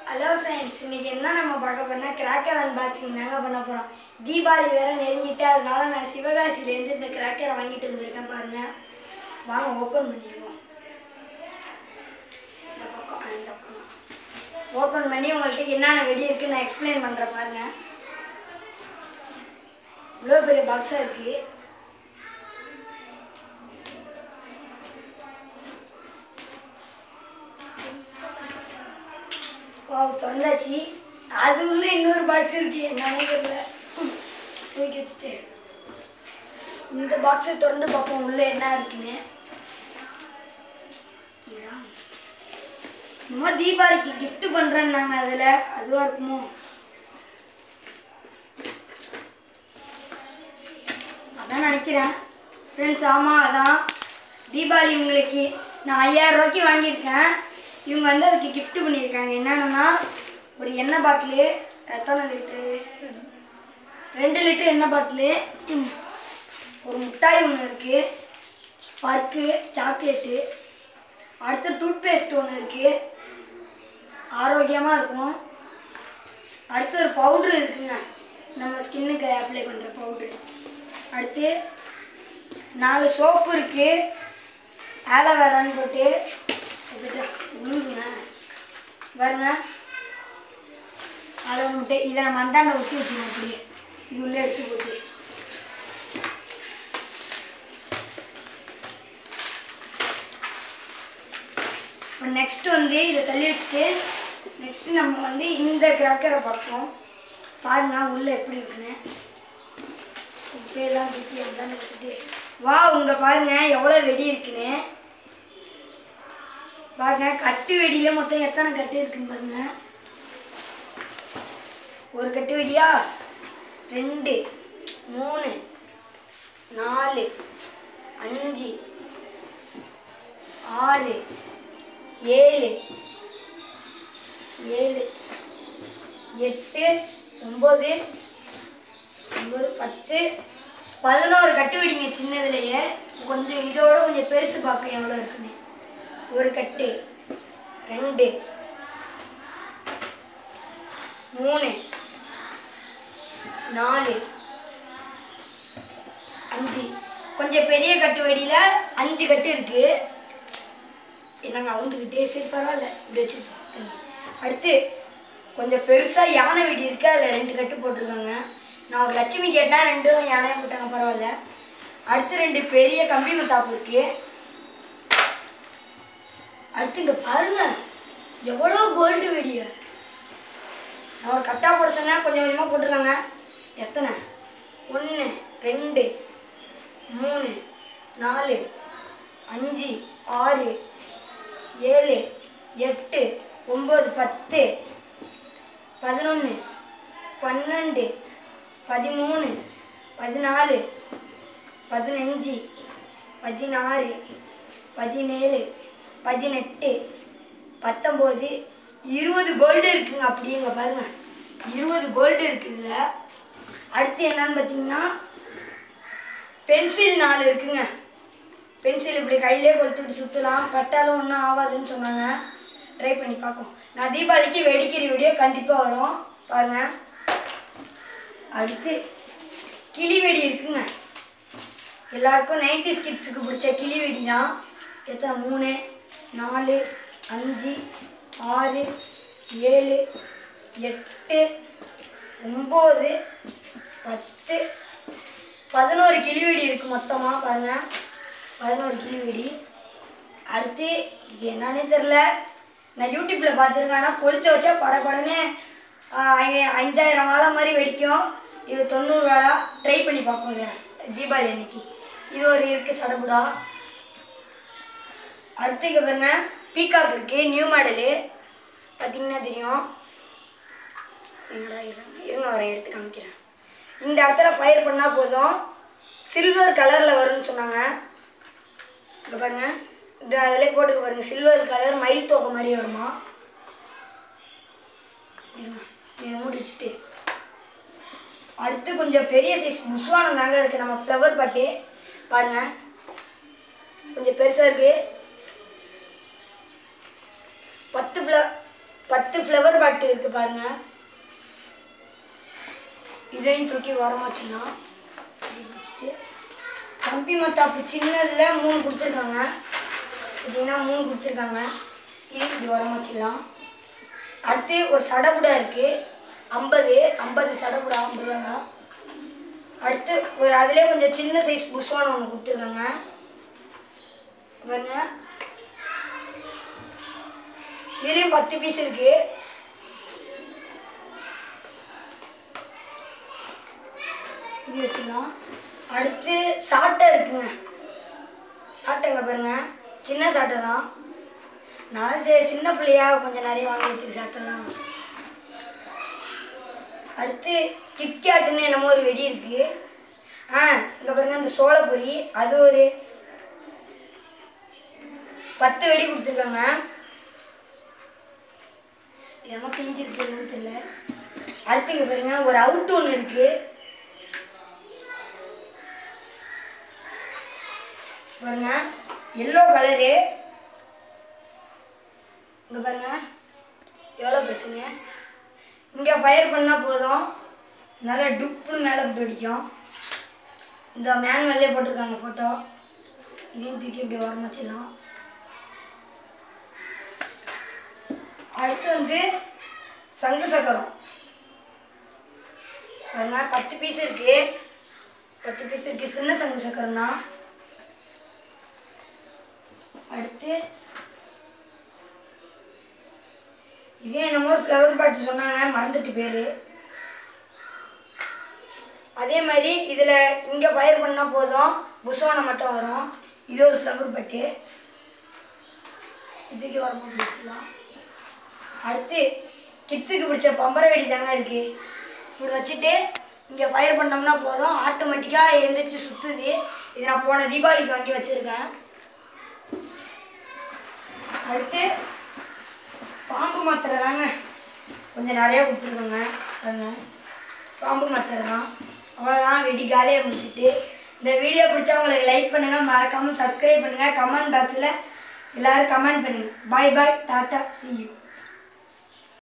Hello friends இன்னைக்கு என்ன நம்ம பார்க்க போறோம்னா கிராக்கர் அன்பாக்சிங் தாங்க பண்ண போகிறோம் தீபாவளி வேற நெருங்கிட்டு அதனால நான் சிவகாசியிலேருந்து இந்த கிராக்கரை வாங்கிட்டு வந்திருக்கேன் பாருங்க வாங்க ஓப்பன் பண்ணிடுவோம் இந்த பக்கம் ஆ, இந்த பக்கம் ஓப்பன் பண்ணி உங்களுக்கு என்னென்ன வெடி இருக்குன்னு நான் எக்ஸ்பிளைன் பண்ணுறேன் பாருங்க இவ்வளோ பெரிய பாக்ஸாக இருக்குது வா திறந்தாச்சு அது உள்ள இன்னொரு பாக்ஸ் இருக்கு என்னன்னே தெரியல ம், தூக்கி வச்சுட்டு இந்த பாக்ஸை திறந்து பார்ப்போம் உள்ள என்ன இருக்குன்னு இல்லடா. என்னமோ தீபாவளிக்கு gift பண்றேன்னாங்க அதில் அதுவாக இருக்குமோ அதான் நினைக்கிறேன் ஃப்ரெண்ட்ஸ் ஆமாம் அதான் தீபாவளி உங்களுக்கு நான் ஐயாயிரம் ரூபாய்க்கு வாங்கியிருக்கேன் இவங்க வந்து அதுக்கு gift பண்ணியிருக்காங்க என்னென்னா ஒரு எண்ணெய் பாட்டிலு எத்தனை லிட்ரு ரெண்டு லிட்டர் எண்ணெய் பாட்டிலு ம், ஒரு மிட்டாய் ஒன்று இருக்குது பர்க்கு சாக்லேட்டு அடுத்து டூத் பேஸ்ட் ஒன்று இருக்குது ஆரோக்கியமாக இருக்கும் அடுத்து ஒரு பவுட்ரு இருக்குங்க நம்ம ஸ்கின்னுக்கு அப்ளை பண்ணுற பவுட்ரு அடுத்து நாலு சோப்பு இருக்குது ஆலோவேரான்னு போட்டு இப்படி உழுகுங்க பாருங்க அதை முட்டை இதை நம்ம அந்தாண்ட ஊற்றி வச்சுக்கணும் அப்படியே இது உள்ளே எடுத்து போட்டு இப்போ நெக்ஸ்ட் வந்து இதை தள்ளி வச்சுட்டு நெக்ஸ்ட் நம்ம வந்து இந்த கிராக்கரை பார்ப்போம் பாருங்க உள்ளே எப்படி இருக்குன்னு குப்பையெல்லாம் தூக்கி அந்தாண்ட வச்சுட்டு வா உங்க பாருங்க எவ்வளோ வெடி இருக்குன்னு பாருங்க கட்டு வெடியில மொத்தம் எத்தனை கட்டு இருக்குன்னு பாருங்க ஒரு கட்டு வெடியா ரெண்டு மூணு நாலு அஞ்சு ஆறு ஏழு ஏழு எட்டு ஒம்பது ஒம்பது பத்து பதினோரு கட்டு வெடிங்க சின்னதுலேயே கொஞ்சம் இதோட கொஞ்சம் பெருசு பார்க்க எவ்வளோ இருக்குன்னு ஒரு கட்டு ரெண்டு மூணு நாலு அஞ்சு கொஞ்சம் பெரிய கட்டு வெடியில் அஞ்சு கட்டு இருக்கு என்னங்க அவுந்துக்கிட்டே சரி பரவாயில்ல இப்படி வச்சு தண்ணி. அடுத்து கொஞ்சம் பெருசாக யானை வெடி இருக்கு அதில் ரெண்டு கட்டு போட்டிருக்காங்க நான் ஒரு லட்சுமி கேட்டேன் ரெண்டும் யானையும் போட்டாங்க பரவாயில்ல அடுத்து ரெண்டு பெரிய கம்பி மத்தாப்பு இருக்குது அடுத்து இங்க பாருங்க எவ்வளோ கோல்டு வெடிய நான் ஒரு கட்டா போட சொன்னேன் கொஞ்சம் கொஞ்சமாக போட்டிருக்காங்க எத்தனை ஒன்று ரெண்டு மூணு நாலு அஞ்சு ஆறு ஏழு எட்டு ஒம்பது பத்து பதினொன்று பன்னெண்டு பதிமூணு பதினாலு பதினஞ்சு பதினாறு பதினேழு பதினெட்டு பத்தொம்போது இருபது கோல்டு இருக்குங்க அப்படிங்க பாருங்க இருபது கோல்டு இருக்குதுல அடுத்து என்னன்னு பார்த்தீங்கன்னா பென்சில் நாலு இருக்குங்க பென்சில் இப்படி கையிலே கொளுத்துட்டு சுற்றலாம் பட்டாலும் ஒன்றும் ஆகாதுன்னு சொன்னாங்க ட்ரை பண்ணி பார்ப்போம் நான் தீபாவளிக்கு வெடிக்கிற வீடியோ கண்டிப்பாக வரும் பாருங்க அடுத்து கிளி வெடி இருக்குங்க எல்லாருக்கும் நைன்டி கிட்ஸுக்கு பிடிச்ச கிளி வெடி தான் எத்தனை மூணு நாலு அஞ்சு ஆறு ஏழு எட்டு ஒம்பது பத்து பதினோரு கிளி வெடி இருக்குது மொத்தமாக பாருங்கள் பதினோரு கிளி வெடி அடுத்து இது என்னன்னே தெரில நான் யூடியூப்பில் பார்த்துருக்கேன் ஆனால் கொளுத்த வச்சா படப்படன்னு அஞ்சாயிரம் வாழை மாதிரி வெடிக்கும் இது தொண்ணூறு வாழை ட்ரை பண்ணி பார்ப்போம் இதை தீபாவளி அன்னைக்கு இது ஒரு இருக்குது சடபுடா அடுத்து இங்கே பாருங்க பீகாக் இருக்குது நியூ மாடலு பார்த்தீங்கன்னா தெரியும் எங்கடா இருங்க இருங்க வரேன் எடுத்து காமிக்கிறேன் இந்த இடத்துல ஃபயர் பண்ணால் போதும் சில்வர் கலரில் வரும்னு சொன்னாங்க இங்கே பாருங்க இது அதிலே போட்டுக்க பாருங்க சில்வர் கலர் மயில் தோகை மாதிரி வருமா இருங்க, இதை மூடி வச்சுட்டு அடுத்து கொஞ்சம் பெரிய சைஸ் புஸ்வானம் தாங்க இருக்குது நம்ம ஃப்ளவர் பாட்டு பாருங்க கொஞ்சம் பெருசாக இருக்குது பத்து ஃப்ள பத்து ஃப்ளவர் பாட்டு இருக்குது பாருங்க இதையும் தூக்கி ஓரமாக வச்சிடலாம் இப்படி வச்சுட்டு கம்பி மத்தாப்பு சின்னதில் மூணு கொடுத்துருக்காங்க பார்த்தீங்கன்னா மூணு கொடுத்துருக்காங்க இது இப்படி ஓரமாக வச்சிடலாம் அடுத்து ஒரு சடபுடா இருக்குது ஐம்பது ஐம்பது சடபுடா ஐம்பதுங்க அடுத்து ஒரு அதிலே கொஞ்சம் சின்ன சைஸ் புஷ்வானம் ஒன்று கொடுத்துருக்காங்க பாருங்க இதுலேயும் பத்து பீஸ் இருக்கு இது வச்சுக்கலாம் அடுத்து சாட்டை இருக்குங்க சாட்டைங்க பாருங்க சின்ன சாட்டை தான் நான் சரி சின்ன பிள்ளையா கொஞ்சம் நிறைய வாங்கி வச்சுக்கு சாட்டெல்லாம் அடுத்து கிட்கேட்டுன்னு என்னமோ ஒரு வெடி இருக்கு ஆ இங்கே பாருங்க இந்த சோளப்பொரி அது ஒரு பத்து வெடி கொடுத்துருக்காங்க என்னமோ கிழிஞ்சிருக்குன்னு தெரியல அடுத்து இங்கே பாருங்க ஒரு அவுட் ஒன்று இருக்கு பாருங்க எல்லோ கலரு இங்கே பாருங்க எவ்வளோ பெருசுங்க இங்கே ஃபயர் பண்ணால் போதும் நல்லா டுப்புன்னு மேலே பிடிக்கும் இந்த மேனுவல்லே போட்டிருக்காங்க ஃபோட்டோ இதையும் தூக்கி இப்படி ஓரமாக வச்சிடலாம் அடுத்து வந்து சங்கு சக்கரம் பாருங்க பத்து பீஸ் இருக்கு பத்து பீஸ் இருக்கு சின்ன சங்கு சக்கரம் தான் அடுத்து இதே என்னமோ ஃப்ளவர் பாட்டு சொன்னாங்க மறந்துட்டு பேர் அதே மாதிரி இதில் இங்கே ஃபயர் பண்ணால் போதும் புஸ்வானம் மட்டும் வரும் இது ஒரு ஃப்ளவர் பட்டு இதுக்கு வரமாக பிடிச்சிக்கலாம் அடுத்து கிட்ஸுக்கு பிடிச்ச பம்பர வெடி தாங்க இருக்குது இப்படி வச்சுட்டு இங்கே ஃபயர் பண்ணோம்னா போதும் ஆட்டோமேட்டிக்காக எழுந்திரிச்சு சுற்றுது இது நான் போன தீபாவளிக்கு வாங்கி வச்சுருக்கேன் அடுத்து பாம்பு மாத்திரை தாங்க கொஞ்சம் நிறையா கொடுத்துருக்கோங்க பாருங்க பாம்பு மாத்திரை தான் அவ்வளோதான் வெடி காலியாக முடிச்சுட்டு இந்த வீடியோ பிடிச்சா உங்களுக்கு லைக் பண்ணுங்கள் மறக்காமல் சப்ஸ்கிரைப் பண்ணுங்கள் கமெண்ட் பாக்ஸில் எல்லோரும் கமெண்ட் பண்ணுங்கள் bye bye tata see you